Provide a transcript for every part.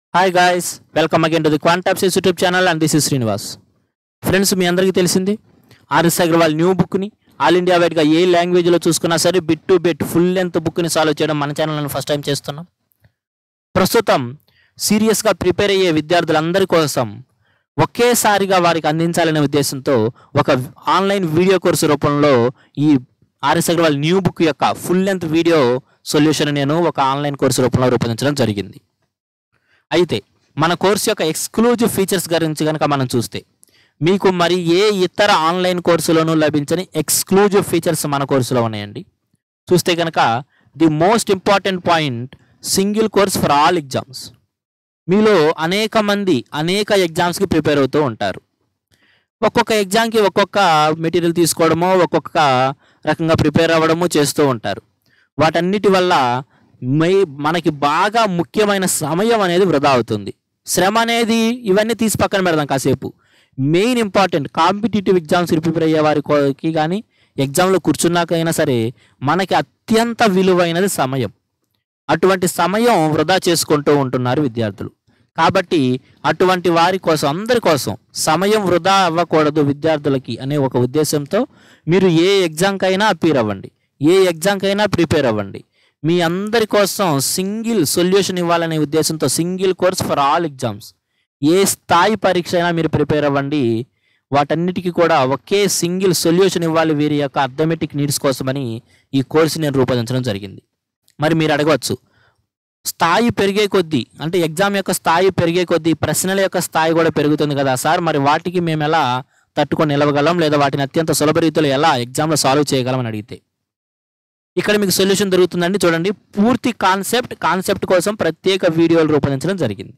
Hi guys welcome again to the Quantapsis YouTube channel and this is Srinivas friends మీ అందరికీ తెలిసింది R S Agarwal new బుక్ని all India వైడ్గా ఏ లాంగ్వేజ్లో చూసుకున్నా సరే bit to bit full length బుక్ని సాల్వ్ చేయడం మన ఛానల్ ఫస్ట్ టైం చేస్తున్నాం ప్రస్తుతం సీరియస్గా ప్రిపేర్ అయ్యే విద్యార్థులందరి కోసం ఒకేసారిగా వారికి అందించాలనే ఉద్దేశంతో ఒక ఆన్లైన్ వీడియో కోర్సు రూపంలో ఈ ఆర్ఎస్ అగర్వాల్ న్యూ బుక్ యొక్క ఫుల్ లెంత్ వీడియో సొల్యూషన్ నేను ఒక ఆన్లైన్ కోర్సు రూపంలో రూపొందించడం జరిగింది అయితే మన కోర్సు యొక్క ఎక్స్క్లూజివ్ ఫీచర్స్ గురించి కనుక మనం చూస్తే మీకు మరి ఏ ఇతర ఆన్లైన్ కోర్సులోనూ లభించని ఎక్స్క్లూజివ్ ఫీచర్స్ మన కోర్సులో ఉన్నాయండి చూస్తే కనుక the most important point single course for all exams మీలో అనేక మంది అనేక ఎగ్జామ్స్కి ప్రిపేర్ అవుతూ ఉంటారు ఒక్కొక్క ఎగ్జామ్కి ఒక్కొక్క మెటీరియల్ తీసుకోవడమో ఒక్కొక్క రకంగా ప్రిపేర్ అవ్వడము చేస్తూ ఉంటారు వాటన్నిటి వల్ల మై మనకి బాగా ముఖ్యమైన సమయం అనేది వృధా అవుతుంది శ్రమ అనేది ఇవన్నీ తీసి పక్కన పెడదాం కాసేపు main important competitive exams prepare అయ్యే వారికి కానీ ఎగ్జామ్లో కూర్చున్నాకైనా సరే మనకి అత్యంత విలువైనది సమయం అటువంటి సమయం వృధా చేసుకుంటూ ఉంటున్నారు విద్యార్థులు కాబట్టి అటువంటి వారి కోసం అందరి కోసం సమయం వృధా అవ్వకూడదు విద్యార్థులకి అనే ఒక ఉద్దేశంతో మీరు ఏ ఎగ్జామ్కైనా అపీర్ అవ్వండి ఏ ఎగ్జామ్కైనా ప్రిపేర్ అవ్వండి మీ అందరి కోసం సింగిల్ సొల్యూషన్ ఇవ్వాలనే ఉద్దేశంతో single course for all exams ఏ స్థాయి పరీక్ష అయినా మీరు ప్రిపేర్ అవ్వండి వాటన్నిటికీ కూడా ఒకే సింగిల్ సొల్యూషన్ ఇవ్వాలి వీరి యొక్క అథమెటిక్ నీడ్స్ కోసమని ఈ కోర్సు నేను రూపొందించడం జరిగింది మరి మీరు అడగవచ్చు స్థాయి పెరిగే కొద్దీ అంటే ఎగ్జామ్ యొక్క స్థాయి పెరిగే కొద్దీ ప్రశ్నల యొక్క స్థాయి కూడా పెరుగుతుంది కదా సార్ మరి వాటికి మేము ఎలా తట్టుకొని నిలవగలం లేదా వాటిని అత్యంత సులభ రీతిలో ఎలా ఎగ్జామ్లో సాల్వ్ చేయగలం అని అడిగితే ఇక్కడ మీకు సొల్యూషన్ దొరుకుతుందండి చూడండి పూర్తి కాన్సెప్ట్ కాన్సెప్ట్ కోసం ప్రత్యేక వీడియోలు రూపొందించడం జరిగింది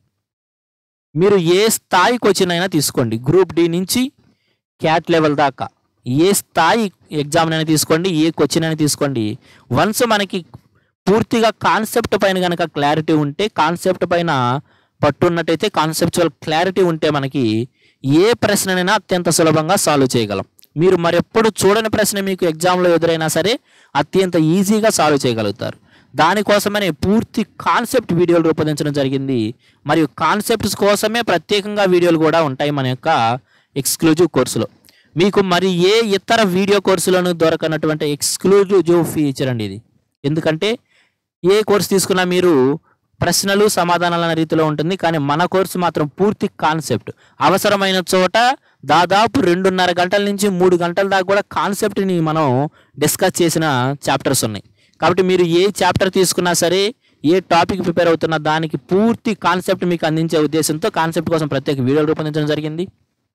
మీరు ఏ స్థాయికి వచ్చినైనా తీసుకోండి గ్రూప్ డి నుంచి క్యాట్ లెవెల్ దాకా ఏ స్థాయి ఎగ్జామ్ అయినా తీసుకోండి ఏ క్వశ్చన్ అయినా తీసుకోండి వన్స్ మనకి పూర్తిగా కాన్సెప్ట్ పైన కనుక క్లారిటీ ఉంటే కాన్సెప్ట్ పైన పట్టున్నట్టయితే కాన్సెప్చువల్ క్లారిటీ ఉంటే మనకి ఏ ప్రశ్ననైనా అత్యంత సులభంగా సాల్వ్ చేయగలం మీరు మరెప్పుడు చూడని ప్రశ్న మీకు ఎగ్జామ్లో ఎదురైనా సరే అత్యంత ఈజీగా సాల్వ్ చేయగలుగుతారు దానికోసమనే పూర్తి కాన్సెప్ట్ వీడియోలు రూపొందించడం జరిగింది మరియు కాన్సెప్ట్స్ కోసమే ప్రత్యేకంగా వీడియోలు కూడా ఉంటాయి మన యొక్క ఎక్స్క్లూజివ్ కోర్సులో మీకు మరి ఏ ఇతర వీడియో కోర్సులోనూ దొరకనటువంటి ఎక్స్క్లూజివ్ ఫీచర్ అండి ఇది ఎందుకంటే ఏ కోర్సు తీసుకున్నా మీరు ప్రశ్నలు సమాధానాల అనే రీతిలో ఉంటుంది కానీ మన కోర్సు మాత్రం పూర్తి కాన్సెప్ట్ అవసరమైన చోట దాదాపు రెండున్నర గంటల నుంచి మూడు గంటల దాకా కూడా కాన్సెప్ట్ని మనం డిస్కస్ చేసిన చాప్టర్స్ ఉన్నాయి కాబట్టి మీరు ఏ చాప్టర్ తీసుకున్నా సరే ఏ టాపిక్ ప్రిపేర్ అవుతున్నా దానికి పూర్తి కాన్సెప్ట్ మీకు అందించే ఉద్దేశంతో కాన్సెప్ట్ కోసం ప్రత్యేక వీడియోలు రూపొందించడం జరిగింది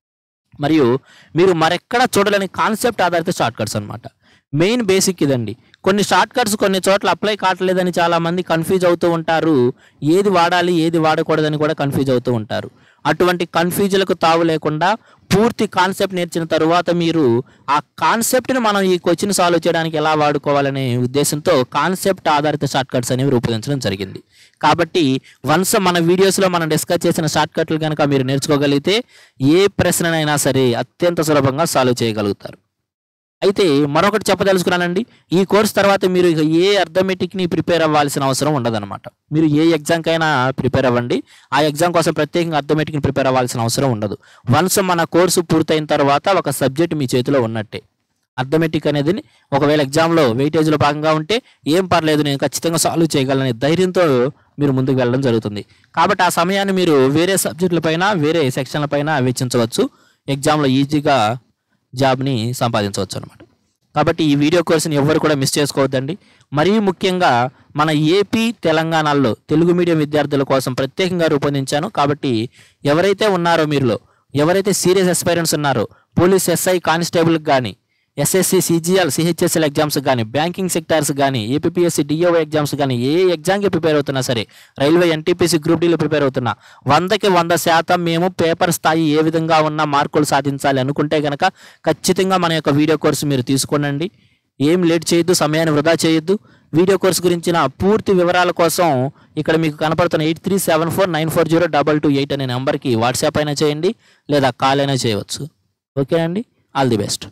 మరియు మీరు మరెక్కడ చూడలేని కాన్సెప్ట్ ఆధారిత షార్ట్ కట్స్ అనమాట మెయిన్ బేసిక్ ఇదండి కొన్ని షార్ట్ కట్స్ కొన్ని చోట్ల అప్లై కావట్లేదని చాలా మంది కన్ఫ్యూజ్ అవుతూ ఉంటారు ఏది వాడాలి ఏది వాడకూడదని కూడా కన్ఫ్యూజ్ అవుతూ ఉంటారు అటువంటి కన్ఫ్యూజులకు తావు లేకుండా పూర్తి కాన్సెప్ట్ నేర్చిన తరువాత మీరు ఆ కాన్సెప్ట్ని మనం ఈ క్వశ్చన్ సాల్వ్ చేయడానికి ఎలా వాడుకోవాలనే ఉద్దేశంతో కాన్సెప్ట్ ఆధారిత షార్ట్ కట్స్ అనేవి రూపొందించడం జరిగింది కాబట్టి వన్స్ మన వీడియోస్లో మనం డిస్కస్ చేసిన షార్ట్ కట్లు కనుక మీరు నేర్చుకోగలిగితే ఏ ప్రశ్ననైనా సరే అత్యంత సులభంగా సాల్వ్ చేయగలుగుతారు అయితే మరొకటి చెప్పదలుచుకున్నానండి ఈ కోర్స్ తర్వాత మీరు ఇక ఏ అర్థమెటిక్ని ప్రిపేర్ అవ్వాల్సిన అవసరం ఉండదన్నమాట మీరు ఏ ఎగ్జామ్కైనా ప్రిపేర్ అవ్వండి ఆ ఎగ్జామ్ కోసం ప్రత్యేకంగా అర్థమెటిక్ని ప్రిపేర్ అవ్వాల్సిన అవసరం ఉండదు వన్స్ మన కోర్సు పూర్తయిన తర్వాత ఒక సబ్జెక్ట్ మీ చేతిలో ఉన్నట్టే అర్థమెటిక్ అనేది ఒకవేళ ఎగ్జామ్లో వెయిటేజ్లో భాగంగా ఉంటే ఏం పర్లేదు నేను ఖచ్చితంగా సాల్వ్ చేయగలనే ధైర్యంతో మీరు ముందుకు వెళ్ళడం జరుగుతుంది కాబట్టి ఆ సమయాన్ని మీరు వేరే సబ్జెక్టుల పైన వేరే సెక్షన్ల పైన వెచ్చించవచ్చు ఎగ్జామ్లో ఈజీగా జాబ్ని సంపాదించవచ్చు అనమాట కాబట్టి ఈ వీడియో కోర్సుని ఎవరు కూడా మిస్ చేసుకోవద్దండి మరీ ముఖ్యంగా మన ఏపీ తెలంగాణలో తెలుగు మీడియం విద్యార్థుల కోసం ప్రత్యేకంగా రూపొందించాను కాబట్టి ఎవరైతే ఉన్నారో మీరులో ఎవరైతే సీరియస్ ఎస్పైరెంట్స్ ఉన్నారో పోలీస్ ఎస్ఐ కానిస్టేబుల్కి కానీ ఎస్ఎస్సి సిజిఎల్ సిహెచ్ఎస్ఎల్ ఎగ్జామ్స్ కానీ బ్యాంకింగ్ సెక్టార్స్ కానీ ఏపీఎస్సి డిఓ ఎగ్జామ్స్ కానీ ఏ ఎగ్జామ్కి ప్రిపేర్ అవుతున్నా సరే రైల్వే ఎన్టీపీసీ గ్రూప్ డీలో ప్రిపేర్ అవుతున్నా వందకి వంద శాతం మేము పేపర్ స్థాయి ఏ విధంగా ఉన్న మార్కులు సాధించాలి అనుకుంటే కనుక ఖచ్చితంగా మన యొక్క వీడియో కోర్సు మీరు తీసుకోనండి ఏం లేట్ చేయొద్దు సమయాన్ని వృధా చేయొద్దు వీడియో కోర్సు గురించిన పూర్తి వివరాల కోసం ఇక్కడ మీకు కనపడుతున్న eight three seven four nine four zero double two eight అనే నెంబర్కి వాట్సాప్ అయినా చేయండి లేదా కాల్ అయినా చేయవచ్చు ఓకే అండి all the best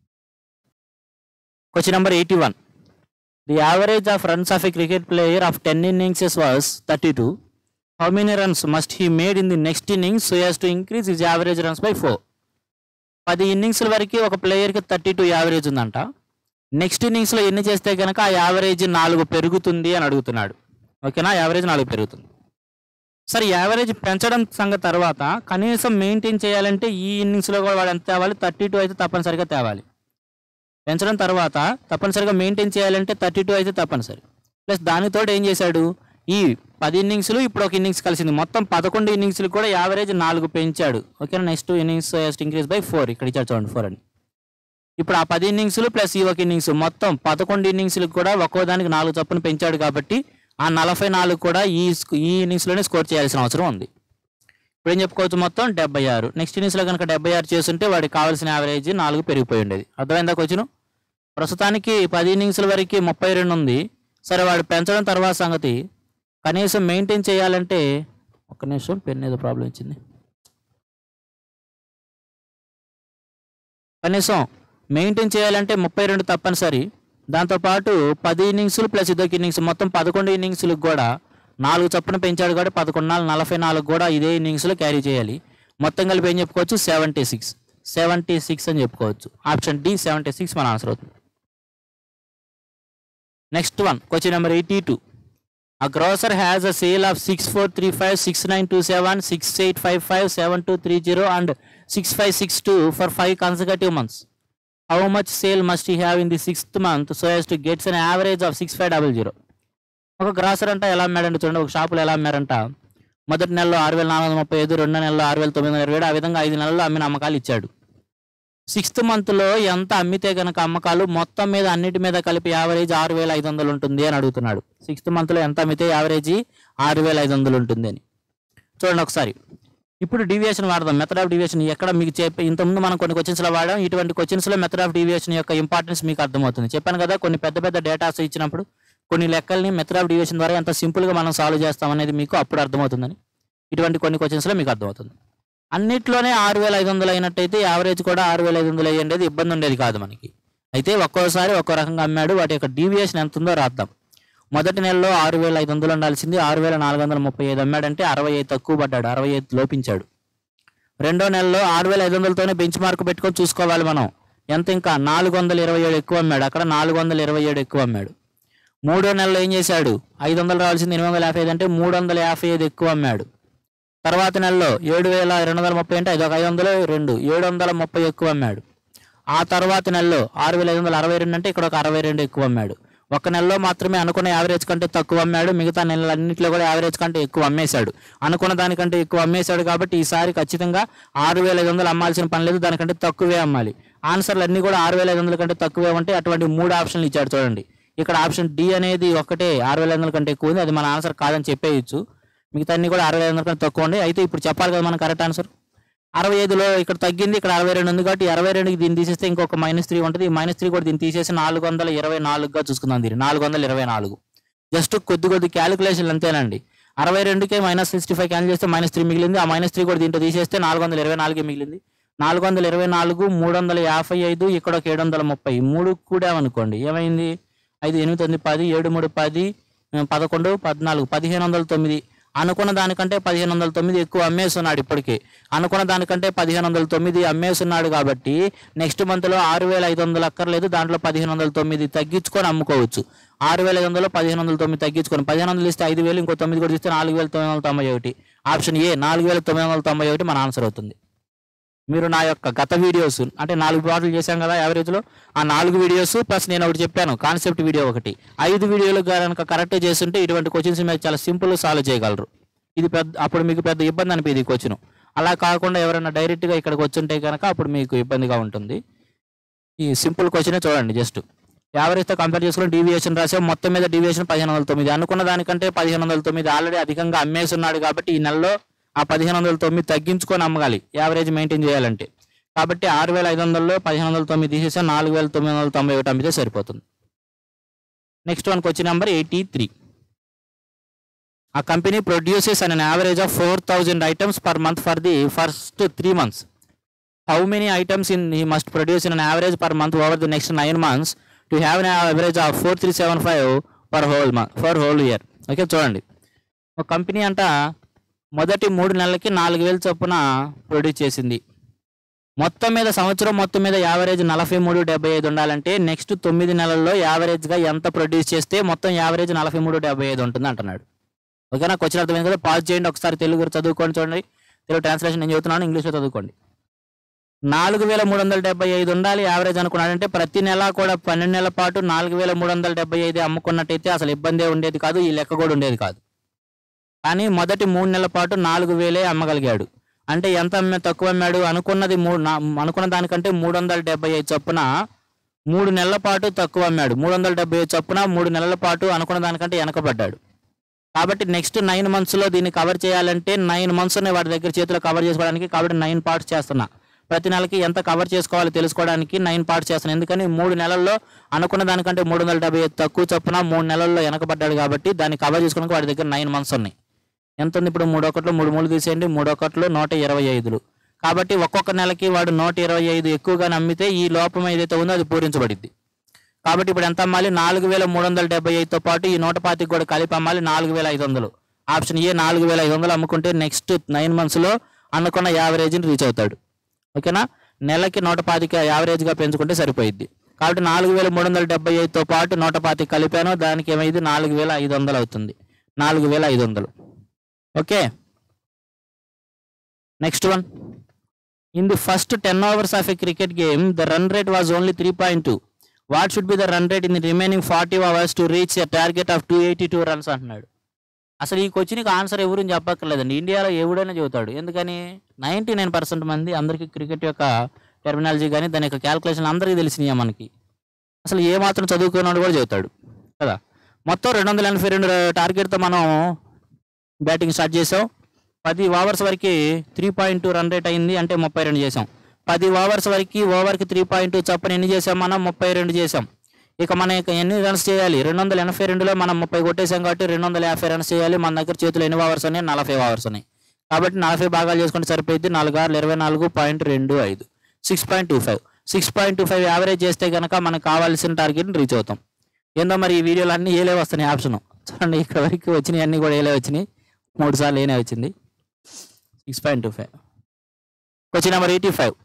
Question number 81. The average of runs of a cricket player of 10 innings was 32. How many runs must he made in the next innings so as to increase is average runs by four పది ఇన్నింగ్స్ల వరకు ఒక ప్లేయర్కి thirty two average ఉందంట next ఇన్నింగ్స్లో ఎన్ని చేస్తే కనుక ఆ యావరేజ్ నాలుగు పెరుగుతుంది అని అడుగుతున్నాడు ఓకేనా యావరేజ్ నాలుగు పెరుగుతుంది సరే యావరేజ్ పెంచడం సంగతి తర్వాత కనీసం మెయింటైన్ చేయాలంటే ఈ ఇన్నింగ్స్లో కూడా వాడు ఎంత తేవాలి థర్టీ టూ అయితే తప్పనిసరిగా తేవాలి పెంచడం తర్వాత తప్పనిసరిగా మెయింటైన్ చేయాలంటే థర్టీ టూ అయితే తప్పనిసరి ప్లస్ దానితో ఏం చేశాడు ఈ పది ఇన్నింగ్స్లు ఇప్పుడు ఒక ఇన్నింగ్స్ కలిసింది మొత్తం పదకొండు ఇన్నింగ్స్లు కూడా యావరేజ్ నాలుగు పెంచాడు ఓకేనా next innings increase by four ఇక్కడ ఇచ్చాడు చూడండి ఫోర్ అని ఇప్పుడు ఆ పది ఇన్నింగ్స్లు ప్లస్ ఈ ఒక ఇన్నింగ్స్ మొత్తం పదకొండు ఇన్నింగ్స్లకు కూడా ఒక్కో దానికి నాలుగు చొప్పున పెంచాడు కాబట్టి ఆ నలభై నాలుగు కూడా ఈ స్క్- ఈ ఇన్నింగ్స్లోనే స్కోర్ చేయాల్సిన అవసరం ఉంది ఇప్పుడు ఏం చెప్పుకోవచ్చు మొత్తం డెబ్బై ఆరు నెక్స్ట్ ఇన్నింగ్స్లో కనుక డెబ్బై ఆరు చేస్తుంటే వాడికి కావాల్సిన యావరేజ్ నాలుగు పెరిగిపోయి ఉండేది అర్థమైందా కొంచెం ప్రస్తుతానికి పది ఇన్నింగ్స్ల వరకు ముప్పై రెండు ఉంది సరే వాడు పెంచడం తర్వాత సంగతి కనీసం మెయింటైన్ చేయాలంటే ఒక్క నిమిషం పెన్ ఏదో ప్రాబ్లం వచ్చింది కనీసం మెయింటైన్ చేయాలంటే ముప్పై రెండు తప్పనిసరి దాంతోపాటు పది ఇన్నింగ్స్లు ప్లస్ ఇదొక ఇన్నింగ్స్ మొత్తం పదకొండు ఇన్నింగ్స్లకు కూడా నాలుగు చొప్పున పెంచాడు కాబట్టి పదకొండు నాలుగు నలభై నాలుగు కూడా ఇదే ఇన్నింగ్స్లో క్యారీ చేయాలి మొత్తం కలిపి ఏం చెప్పుకోవచ్చు సెవెంటీ సిక్స్ సెవెంటీ సిక్స్ అని చెప్పుకోవచ్చు ఆప్షన్ డి సెవెంటీ సిక్స్ మన ఆన్సర్ అవుతుంది next one question number eighty two A grocer has a sale of 6435, 6927, 6855, 7230 and 6562 for 5 consecutive months. How much sale must he have in the sixth month so as to get an average of 6500? ఒక grosser అంట ఎలా అమ్మాడంటే చూడండి ఒక షాపులో ఎలా అమ్మారంట మొదటి నెలలో ఆరు వేల నాలుగు వందల ముప్పై ఐదు రెండో నెలలో ఆరు వేల తొమ్మిది వందల ఇరవై ఏడు ఆ విధంగా ఐదు నెలల్లో అమ్మిన అమ్మకాలు ఇచ్చాడు సిక్స్త్ మంత్లో ఎంత అమ్మితే గనక అమ్మకాలు మొత్తం మీద అన్నిటి మీద కలిపి యావరేజ్ ఆరు వేల ఐదు వందలు ఉంటుంది అని అడుగుతున్నాడు సిక్స్త్ మంత్లో ఎంత అమ్మితే యావరేజ్ ఆరు వేల ఐదు వందలు ఉంటుంది అని చూడండి ఒకసారి ఇప్పుడు డీవియేషన్ వాడదాం మెథడ్ ఆఫ్ డీవియేషన్ ఎక్కడ మీకు చెప్పి ఇంతకుముందు మనం కొన్ని క్వశ్చన్స్లో వాడాం ఇటువంటి క్వశ్చన్స్లో మెథడ్ ఆఫ్ డీవియేషన్ యొక్క ఇంపార్టెన్స్ మీకు అర్థమవుతుంది చెప్పాను కదా కొన్ని పెద్ద పెద్ద డేటాస్ ఇచ్చినప్పుడు కొన్ని లెక్కల్ని మెథడ్ ఆఫ్ డీవియేషన్ ద్వారా ఎంత సింపుల్గా మనం సాల్వ్ చేస్తాం అనేది మీకు అప్పుడు అర్థమవుతుందని ఇటువంటి కొన్ని క్వశ్చన్స్లో మీకు అర్థమవుతుంది అన్నిట్లోనే ఆరు వేల ఐదు వందలు అయినట్టయితే యావరేజ్ కూడా ఆరు వేల ఐదు వందలు అయ్యేది ఇబ్బంది ఉండేది కాదు మనకి అయితే ఒక్కోసారి ఒక్కో రకంగా అమ్మాడు వాటి యొక్క డీవియేషన్ ఎంత ఉందో రాద్దాం మొదటి నెలలో ఆరు వేల ఐదు వందలు ఉండాల్సింది ఆరు వేల నాలుగు వందల ముప్పై ఐదు అమ్మాడంటే అరవై ఐదు తక్కువ పడ్డాడు అరవై ఐదు లోపించాడు రెండో నెలలో ఆరు వేల ఐదు వందలతోనే బెంచ్ మార్క్ పెట్టుకొని చూసుకోవాలి మనం ఎంత ఇంకా నాలుగు వందల ఇరవై ఏడు ఎక్కువ అమ్మాడు అక్కడ నాలుగు వందల ఇరవై ఏడు ఎక్కువ అమ్మాడు మూడో నెలలో ఏం చేశాడు ఐదు వందలు రావాల్సింది ఎనిమిది వందల యాభై ఐదు అంటే మూడు వందల యాభై ఐదు ఎక్కువ అమ్మాడు తర్వాత నెలలో ఏడు వేల రెండు వందల ముప్పై అంటే అది ఒక ఐదు వందలు రెండు ఏడు వందల ముప్పై ఎక్కువ అమ్మాడు ఆ తర్వాత నెలలో ఆరు వేల ఐదు వందల అరవై రెండు అంటే ఇక్కడ ఒక అరవై రెండు ఎక్కువ అమ్మాడు ఒక నెలలో మాత్రమే అనుకున్న యావరేజ్ కంటే తక్కువ అమ్మాడు మిగతా నెలలన్నింటిలో కూడా యావరేజ్ కంటే ఎక్కువ అమ్మేశాడు అనుకున్న దానికంటే ఎక్కువ అమ్మేశాడు కాబట్టి ఈసారి ఖచ్చితంగా ఆరు వేల ఐదు వందలు అమ్మాల్సిన పని లేదు దానికంటే తక్కువే అమ్మాలి ఆన్సర్లు అన్ని కూడా ఆరు వేల ఐదు వందల కంటే తక్కువే ఉంటే అటువంటి మూడు ఆప్షన్లు ఇచ్చాడు చూడండి ఇక్కడ ఆప్షన్ డి అనేది ఒకటే ఆరు వేల ఐదు వందల కంటే ఎక్కువ ఉంది అది మన ఆన్సర్ కాదని చెప్పేయచ్చు మిగతా అన్ని కూడా అరవై ఐదు వందల కంటే తక్కువ ఉండే అయితే ఇప్పుడు చెప్పాలి కదా మన కరెక్ట్ ఆన్సర్ అరవై ఐదులో ఇక్కడ తగ్గింది ఇక్కడ అరవై రెండు ఉంది కాబట్టి అరవై రెండుకి దీన్ని తీసేస్తే ఇంకొక మైనస్ త్రీ ఉంటుంది ఈ మైనస్ త్రీ కూడా దీన్ని తీసేసి నాలుగు వందల ఇరవై నాలుగుగా చూసుకుందాం దీన్ని నాలుగు వందల ఇరవై నాలుగు జస్ట్ కొద్ది కొద్ది క్యాలిక్యులేషన్ అంతేనండి అరవై రెండుకే మైనస్ సిక్స్టీ ఫైవ్ క్యాన్సిల్ చేస్తే మైనస్ త్రీ మిగిలింది ఆ మైనస్ త్రీ కూడా దీంట్లో తీసేస్తే నాలుగు వందల ఇరవై నాలుగే మిగిలింది నాలుగు వందల ఇరవై నాలుగు మూడు వందల యాభై ఐదు ఇక్కడ ఒక ఏడు వందల ముప్పై ఈ మూడు కూడా అనుకోండి ఏమైంది ఐదు ఎనిమిది తొమ్మిది పది ఏడు మూడు పది ఆ, పదకొండు పద్నాలుగు పదిహేను వందల తొమ్మిది అనుకున్న దానికంటే పదిహేను వందల తొమ్మిది ఎక్కువ అమ్మేస్తున్నాడు ఇప్పటికే అనుకున్న దానికంటే పదిహేను వందల తొమ్మిది అమ్మేస్తున్నాడు కాబట్టి నెక్స్ట్ మంత్లో ఆరు వేల ఐదు వందలు అక్కర్లేదు దాంట్లో పదిహేను వందల తొమ్మిది తగ్గించుకొని అమ్ముకోవచ్చు ఆరు వేల ఐదు వందలు పదిహేను వందల తొమ్మిది తగ్గించుకొని పదిహేను వందలు ఇస్తే ఐదు వేలు ఇంకో తొమ్మిది కూడా ఇస్తే నాలుగు వేల తొమ్మిది వందల తొంభై ఒకటి ఆప్షన్ ఏ నాలుగు వేల తొమ్మిది వందల తొంభై ఒకటి మన ఆన్సర్ అవుతుంది మీరు నా యొక్క గత వీడియోస్ అంటే నాలుగు ప్లాట్లు చేశాం కదా యావరేజ్లో ఆ నాలుగు వీడియోస్ ప్లస్ నేను ఒకటి చెప్పాను కాన్సెప్ట్ వీడియో ఒకటి ఐదు వీడియోలు కనుక కరెక్ట్ చేస్తుంటే ఇటువంటి క్వశ్చన్స్ మీరు చాలా సింపుల్ సాల్వ్ చేయగలరు ఇది పెద్ద అప్పుడు మీకు పెద్ద ఇబ్బంది అనిపింది ఈ క్వశ్చన్ అలా కాకుండా ఎవరైనా డైరెక్ట్గా ఇక్కడికి వచ్చుంటే కనుక అప్పుడు మీకు ఇబ్బందిగా ఉంటుంది ఈ సింపుల్ క్వశ్చనే చూడండి జస్ట్ యావరేజ్తో కంపేర్ చేసుకుని డీవియేషన్ రాసాం మొత్తం మీద డీవియేషన్ పదిహేను వందల తొమ్మిది అనుకున్న దానికంటే పదిహేను వందల తొమ్మిది ఆల్రెడీ అధికంగా అమ్మేస్తున్నాడు కాబట్టి ఈ నెలలో ఆ పదిహేను వందల తొమ్మిది తగ్గించుకొని అమ్మగాలి యావరేజ్ మెయింటైన్ చేయాలంటే కాబట్టి ఆరు వేల ఐదు వందల్లో పదిహేను వందల తొమ్మిది తీసేస్తే నాలుగు వేల తొమ్మిది వందల తొంభై ఒకటి అమ్మితే సరిపోతుంది నెక్స్ట్ వన్కి వచ్చి number eighty three a company produces an average of four thousand items per month for the first three months how many items in he must produce in an average per month over the next nine months to have an average of four three seven five per whole month for whole year okay చూడండి ఒక company అంట మొదటి మూడు నెలలకి నాలుగు వేలు చొప్పున produce చేసింది మొత్తం మీద సంవత్సరం మొత్తం మీద యావరేజ్ నలభై మూడు డెబ్బై ఐదు ఉండాలంటే నెక్స్ట్ తొమ్మిది నెలల్లో యావరేజ్గా ఎంత ప్రొడ్యూస్ చేస్తే మొత్తం యావరేజ్ నలభై మూడు డెబ్బై ఐదు ఉంటుంది అంటున్నాడు ఓకేనా క్వశ్చన్ అర్థమైంది కదా పాజ్ చేయండి ఒకసారి తెలుగు చదువుకోండి చూడండి తెలుగు ట్రాన్స్లేషన్ నేను చదువుతున్నాను ఇంగ్లీష్లో చదువుకోండి నాలుగు వేల మూడు వందల డెబ్బై ఐదు ఉండాలి యావరేజ్ అనుకున్నాడంటే ప్రతి నెల కూడా పన్నెండు నెలల పాటు నాలుగు వేల మూడు వందల డెబ్బై ఐదు అమ్ముకున్నట్టయితే అసలు ఇబ్బందే ఉండేది కాదు ఈ లెక్క కూడా ఉండేది కాదు కానీ మొదటి మూడు నెలల పాటు నాలుగు వేలే అమ్మగలిగాడు అంటే ఎంత అమ్మే తక్కువ అమ్మాడు అనుకున్నది మూడు నా- అనుకున్న దానికంటే మూడు వందల డెబ్బై ఐదు చొప్పున మూడు నెలల పాటు తక్కువ అమ్మాడు మూడు వందల డెబ్బై ఐదు చొప్పున మూడు నెలల పాటు అనుకున్న దానికంటే వెనకబడ్డాడు కాబట్టి నెక్స్ట్ నైన్ మంత్స్లో దీన్ని కవర్ చేయాలంటే నైన్ మంత్స్ ఉన్నాయి వాడి దగ్గర చేతిలో కవర్ చేసుకోవడానికి కాబట్టి నైన్ పార్ట్స్ చేస్తున్నా ప్రతి నెలకి ఎంత కవర్ చేసుకోవాలో తెలుసుకోవడానికి నైన్ పార్ట్స్ చేస్తున్నాను ఎందుకని మూడు నెలల్లో అనుకున్న దానికంటే మూడు వందల డెబ్బై ఐదు తక్కువ చొప్పున మూడు నెలల్లో వెనకబడ్డాడు కాబట్టి దాన్ని కవర్ చేసుకోవడానికి వాడి దగ్గర నైన్ మంత్స్ ఉన్నాయి ఎంత ఉంది ఇప్పుడు మూడు ఒకట్లు మూడు మూడు తీసేయండి మూడు ఒకట్లు నూట ఇరవై ఐదులు కాబట్టి ఒక్కొక్క నెలకి వాడు నూట ఇరవై ఐదు ఎక్కువగా నమ్మితే ఈ లోపం ఏదైతే ఉందో అది పూరించబడింది కాబట్టి ఇప్పుడు ఎంత అమ్మాలి నాలుగు వేల మూడు వందల డెబ్బై ఐదుతో పాటు ఈ నూట పాతికి కూడా కలిపి అమ్మాలి నాలుగు వేల ఐదు వందలు ఆప్షన్ ఏ నాలుగు వేల ఐదు వందలు అమ్ముకుంటే నెక్స్ట్ నైన్ మంత్స్లో అనుకున్న యావరేజ్ని రీచ్ అవుతాడు ఓకేనా నెలకి నూట పాతిక యావరేజ్గా పెంచుకుంటే సరిపోయిద్ది కాబట్టి నాలుగు వేల మూడు వందల డెబ్బై ఐదుతో పాటు నూట పాతిక కలిపాను దానికి ఏమైంది నాలుగు వేల ఐదు వందలు అవుతుంది నాలుగు వేల ఐదు వందలు okay next one in the first ten overs of a cricket game the run rate was only three point two what should be the run rate in the remaining forty overs to reach a target of two eighty two runs అంటున్నాడు అసలు ఈ క్వశ్చన్కి answer ఎవరు చెప్పక్కర్లేదండి ఇండియాలో ఎవడైనా చెబుతాడు ఎందుకని ninety nine percent మంది అందరికీ క్రికెట్ యొక్క టెర్మినాలజీ కానీ దాని యొక్క క్యాల్కులేషన్ అందరికీ తెలిసినాయి మనకి అసలు ఏ మాత్రం చదువుకున్నాడు కూడా చెబుతాడు కదా మొత్తం రెండు వందల ఎనభై రెండు టార్గెట్తో మనం బ్యాటింగ్ స్టార్ట్ చేసాం పది ఓవర్స్ వరకు three point two run rate అయింది అంటే ముప్పై రెండు చేసాం పది ఓవర్స్ వరకు ఓవర్కి త్రీ పాయింట్ టూ చొప్పున ఎన్ని చేసాం మనం ముప్పై రెండు చేసాం ఇక మన ఇక ఎన్ని రన్స్ చేయాలి రెండు వందల ఎనభై రెండులో మనం ముప్పై కొట్టేసాం కాబట్టి రెండు వందల యాభై రన్స్ చేయాలి మన దగ్గర చేతులు ఎన్ని ఓవర్స్ ఉన్నాయి నలభై ఓవర్స్ ఉన్నాయి కాబట్టి నలభై భాగాలు చేసుకుంటే సరిపోయింది నాలుగు ఆరు ఇరవై నాలుగు పాయింట్ రెండు ఐదు six point two five six point two five average చేస్తే కనుక మనకు కావాల్సిన టార్గెట్ని రీచ్ అవుతాం ఏందో మరి ఈ వీడియోలు అన్నీ ఏలే వస్తున్నాయి ఆప్షన్ చూడండి ఇక్కడ వరకు వచ్చినాయి అన్నీ కూడా ఏలే వచ్చినాయి మూడు సార్లు ఏనే వచ్చింది six point two five question number eighty five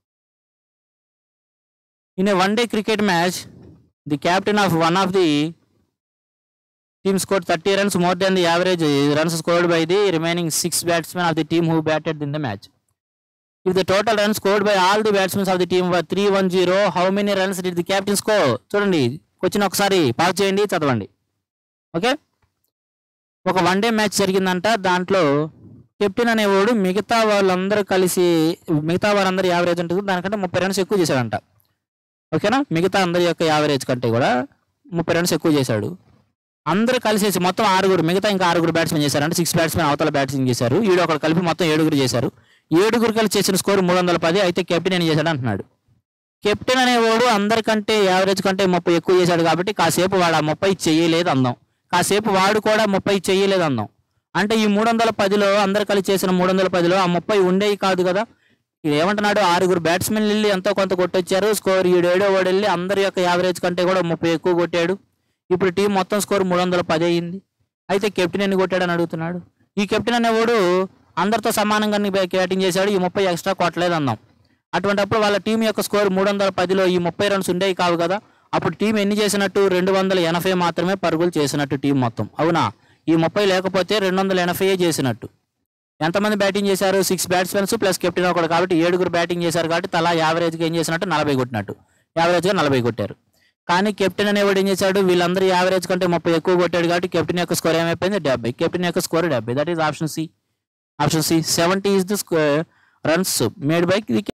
in a one day cricket match the captain of one of the team score thirty runs more than the average runs scored by the remaining six batsmen of the team who batted in the match if the total run scored by all the batsmen's of the team were three one zero how many runs did the captain score చూడండి question ఒకసారి pass చేయండి చదవండి okay ఒక one day match జరిగిందంట దాంట్లో captain అనేవాడు మిగతా వాళ్ళందరూ కలిసి మిగతా వారందరూ యావరేజ్ ఉంటుంది దానికంటే ముప్పై రన్స్ ఎక్కువ చేశాడంట ఓకేనా మిగతా అందరి యొక్క యావరేజ్ కంటే కూడా ముప్పై రన్స్ ఎక్కువ చేశాడు అందరూ కలిసేసి మొత్తం ఆరుగురు మిగతా ఇంకా ఆరుగురు బ్యాట్స్మెన్ చేశారు అంటే సిక్స్ బ్యాట్స్మెన్ అవతల బ్యాట్స్మెన్ చేశారు ఈడు ఒకడు కలిపి మొత్తం ఏడుగురు చేశారు ఏడుగురు కలిసి చేసిన స్కోర్ మూడు వందల పది అయితే కెప్టెన్ ఏం చేశాడు అంటున్నాడు కెప్టెన్ అనేవాడు అందరికంటే యావరేజ్ కంటే ముప్పై ఎక్కువ చేశాడు కాబట్టి కాసేపు వాడు ఆ ముప్పై చెయ్యలేదు అందాం కాసేపు వాడు కూడా ముప్పై చెయ్యలేదు అందాం అంటే ఈ మూడు వందల పదిలో అందరు కలిసి చేసిన మూడు వందల పదిలో ఆ ముప్పై ఉండేవి కాదు కదా ఇది ఏమంటున్నాడు ఆరుగురు బ్యాట్స్మెన్ వెళ్ళి ఎంతో కొంత కొట్టొచ్చారు స్కోర్ ఈడు ఏడో వాడు వెళ్ళి అందరి యొక్క యావరేజ్ కంటే కూడా ముప్పై ఎక్కువ కొట్టాడు ఇప్పుడు టీం మొత్తం స్కోర్ మూడు వందల పది అయ్యింది అయితే కెప్టెన్ ఎన్ని కొట్టాడని అడుగుతున్నాడు ఈ కెప్టెన్ అనేవాడు అందరితో సమానంగా బ్యాటింగ్ చేశాడు ఈ ముప్పై ఎక్స్ట్రా కొట్టలేదు అందాం అటువంటప్పుడు వాళ్ళ టీం యొక్క స్కోర్ మూడు వందల పదిలో ఈ ముప్పై రన్స్ ఉండేవి కావు కదా అప్పుడు టీం ఎన్ని చేసినట్టు రెండు వందల ఎనభై మాత్రమే పరుగులు చేసినట్టు టీం మొత్తం అవునా ఈ ముప్పై లేకపోతే రెండు వందల ఎనభై చేసినట్టు ఎంతమంది బ్యాటింగ్ చేశారు సిక్స్ బ్యాట్స్మెన్స్ ప్లస్ కెప్టెన్ ఒకడు కాబట్టి ఏడుగురు బ్యాటింగ్ చేశారు కాబట్టి తలా యావరేజ్గా ఏం చేసినట్టు నలభై కొట్టినట్టు యావరేజ్గా నలభై కొట్టారు కానీ కెప్టెన్ అనేవాడు ఏం చేశాడు వీళ్ళందరూ యావరేజ్ కంటే ముప్పై ఎక్కువ కొట్టాడు కాబట్టి కెప్టెన్ యొక్క స్కోర్ ఏమైపోయింది డెబ్బై కెప్టెన్ యొక్క స్కోర్ డెబ్బై that is option C option C seventy is the runs made by the